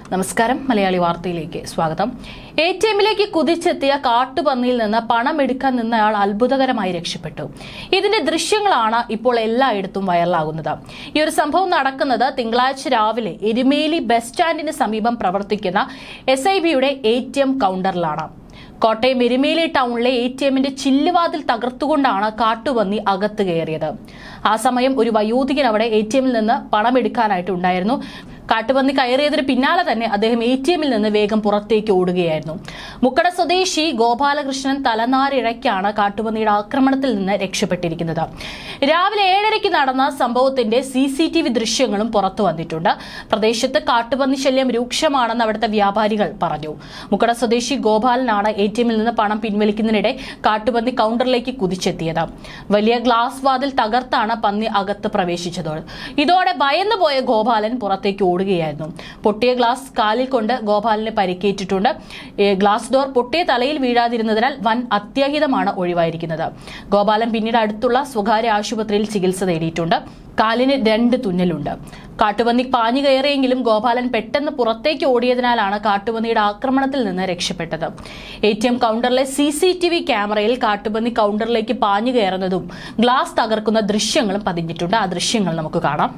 നമസ്കാരം മലയാളി വാർത്തയിലേക്ക് സ്വാഗതം എ ടി എമ്മിലേക്ക് കുതിച്ചെത്തിയ കാട്ടുപന്നിയിൽ നിന്ന് പണം എടുക്കാൻ നിന്നയാൾ അത്ഭുതകരമായി രക്ഷപ്പെട്ടു ഇതിന്റെ ദൃശ്യങ്ങളാണ് ഇപ്പോൾ എല്ലായിടത്തും വൈറലാകുന്നത് ഈ ഒരു സംഭവം നടക്കുന്നത് തിങ്കളാഴ്ച രാവിലെ എരുമേലി ബസ് സ്റ്റാൻഡിന് സമീപം പ്രവർത്തിക്കുന്ന എസ് ഐ ബിയുടെ എ ടി എം കൗണ്ടറിലാണ് കോട്ടയം എരുമേലി ടൗണിലെ എ ടി എമ്മിന്റെ ചില്ലുവാതിൽ തകർത്തുകൊണ്ടാണ് കാട്ടുപന്നി അകത്ത് കയറിയത് ആ സമയം ഒരു വയോധികൻ അവിടെ എ ടി എമ്മിൽ നിന്ന് പണം എടുക്കാനായിട്ടുണ്ടായിരുന്നു കാട്ടുപന്നി കയറിയതിന് പിന്നാലെ തന്നെ അദ്ദേഹം എ ടി എമ്മിൽ നിന്ന് വേഗം പുറത്തേക്ക് ഓടുകയായിരുന്നു മുക്കട സ്വദേശി ഗോപാലകൃഷ്ണൻ തലനാരിഴയ്ക്കാണ് കാട്ടുപന്നിയുടെ ആക്രമണത്തിൽ നിന്ന് രക്ഷപ്പെട്ടിരിക്കുന്നത് രാവിലെ ഏഴരയ്ക്ക് നടന്ന സംഭവത്തിന്റെ സി സി ടി വി ദൃശ്യങ്ങളും പുറത്തു വന്നിട്ടുണ്ട് പ്രദേശത്ത് കാട്ടുപന്നി ശല്യം രൂക്ഷമാണെന്ന് അവിടുത്തെ വ്യാപാരികൾ പറഞ്ഞു മുക്കട സ്വദേശി ഗോപാലനാണ് എ ടി എമ്മിൽ നിന്ന് പണം പിൻവലിക്കുന്നതിനിടെ കാട്ടുപന്നി കൗണ്ടറിലേക്ക് കുതിച്ചെത്തിയത് വലിയ ഗ്ലാസ് വാതിൽ തകർത്താണ് പന്നി അകത്ത് പ്രവേശിച്ചത് ഇതോടെ ഭയന്നു പോയ ഗോപാലൻ പുറത്തേക്ക് ഓടുകയായിരുന്നു പൊട്ടിയ ഗ്ലാസ് കാലിൽ കൊണ്ട് ഗോപാലിന് പരിക്കേറ്റിട്ടുണ്ട് ഏ, ഗ്ലാസ് ഡോർ പൊട്ടിയ തലയിൽ വീഴാതിരുന്നതിനാൽ വൻ അത്യാഹിതമാണ് ഒഴിവായിരിക്കുന്നത് ഗോപാലൻ പിന്നീട് അടുത്തുള്ള സ്വകാര്യ ആശുപത്രിയിൽ ചികിത്സ തേടിയിട്ടുണ്ട് കാലിന് രണ്ട് തുന്നലുണ്ട് കാട്ടുപന്നി പാഞ്ഞു കയറിയെങ്കിലും ഗോപാലൻ പെട്ടെന്ന് പുറത്തേക്ക് ഓടിയതിനാലാണ് കാട്ടുപന്നിയുടെ ആക്രമണത്തിൽ നിന്ന് രക്ഷപ്പെട്ടത് എ ടി എം കൗണ്ടറിലെ സി സി ടി വി ക്യാമറയിൽ കാട്ടുപന്നി കൗണ്ടറിലേക്ക് പാഞ്ഞു കയറുന്നതും ഗ്ലാസ് തകർക്കുന്ന ദൃശ്യങ്ങളും പതിഞ്ഞിട്ടുണ്ട് ആ ദൃശ്യങ്ങൾ നമുക്ക് കാണാം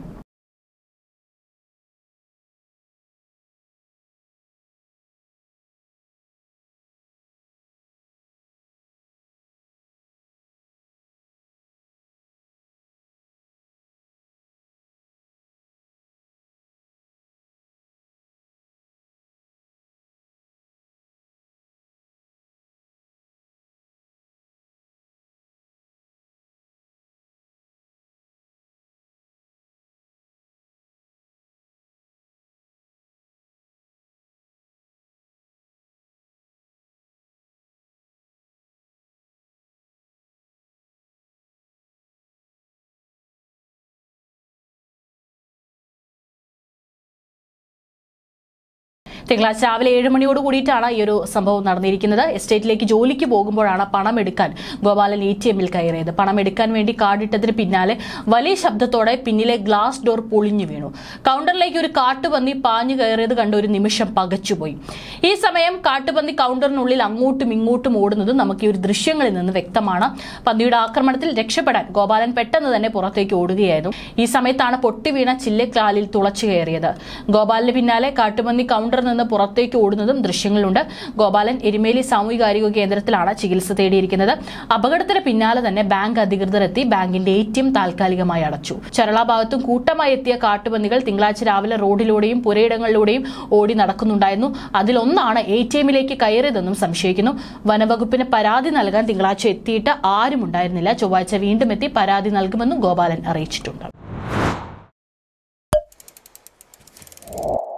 തിങ്കളാഴ്ച രാവിലെ ഏഴ് മണിയോട് കൂടിയിട്ടാണ് ഈ ഒരു സംഭവം നടന്നിരിക്കുന്നത് എസ്റ്റേറ്റിലേക്ക് ജോലിക്ക് പോകുമ്പോഴാണ് പണം എടുക്കാൻ ഗോപാലൻ എ ടി എമ്മിൽ കയറിയത് പണം എടുക്കാൻ വേണ്ടി കാർഡിട്ടതിന് പിന്നാലെ വലിയ ശബ്ദത്തോടെ പിന്നിലെ ഗ്ലാസ് ഡോർ പൊളിഞ്ഞു വീണു കൗണ്ടറിലേക്ക് ഒരു കാട്ടുപന്നി പാഞ്ഞു കയറിയത് കണ്ട് ഒരു നിമിഷം പകച്ചുപോയി ഈ സമയം കാട്ടുപന്നി കൗണ്ടറിനുള്ളിൽ അങ്ങോട്ടും ഇങ്ങോട്ടും ഓടുന്നത് നമുക്ക് ഈ ഒരു ദൃശ്യങ്ങളിൽ നിന്ന് വ്യക്തമാണ് പന്നിയുടെ ആക്രമണത്തിൽ രക്ഷപ്പെടാൻ ഗോപാലൻ പെട്ടെന്ന് തന്നെ പുറത്തേക്ക് ഓടുകയായിരുന്നു ഈ സമയത്താണ് പൊട്ടി വീണ ചില്ലക്കാലിൽ തുളച്ചു കയറിയത് ഗോപാലിന് പിന്നാലെ കാട്ടുപന്നി കൗണ്ടറിൽ നിന്ന് പുറത്തേക്ക് ഓടുന്നതും ദൃശ്യങ്ങളുണ്ട് ഗോപാലൻ എരുമേലി സാമൂഹികാരോഗ്യ കേന്ദ്രത്തിലാണ് ചികിത്സ തേടിയിരിക്കുന്നത് അപകടത്തിന് പിന്നാലെ തന്നെ ബാങ്ക് അധികൃതർ എത്തി ബാങ്കിന്റെ എ ടി എം താൽക്കാലികമായി അടച്ചു ചരള ഭാഗത്തും കൂട്ടമായി എത്തിയ കാട്ടുപന്നികൾ തിങ്കളാഴ്ച രാവിലെ റോഡിലൂടെയും പുരയിടങ്ങളിലൂടെയും ഓടി നടക്കുന്നുണ്ടായിരുന്നു അതിലൊന്നാണ് എ ടി എമ്മിലേക്ക് കയറിയതെന്നും സംശയിക്കുന്നു വനവകുപ്പിന് പരാതി നൽകാൻ തിങ്കളാഴ്ച എത്തിയിട്ട് ആരും ഉണ്ടായിരുന്നില്ല ചൊവ്വാഴ്ച വീണ്ടും എത്തി പരാതി നൽകുമെന്നും ഗോപാലൻ അറിയിച്ചിട്ടുണ്ട്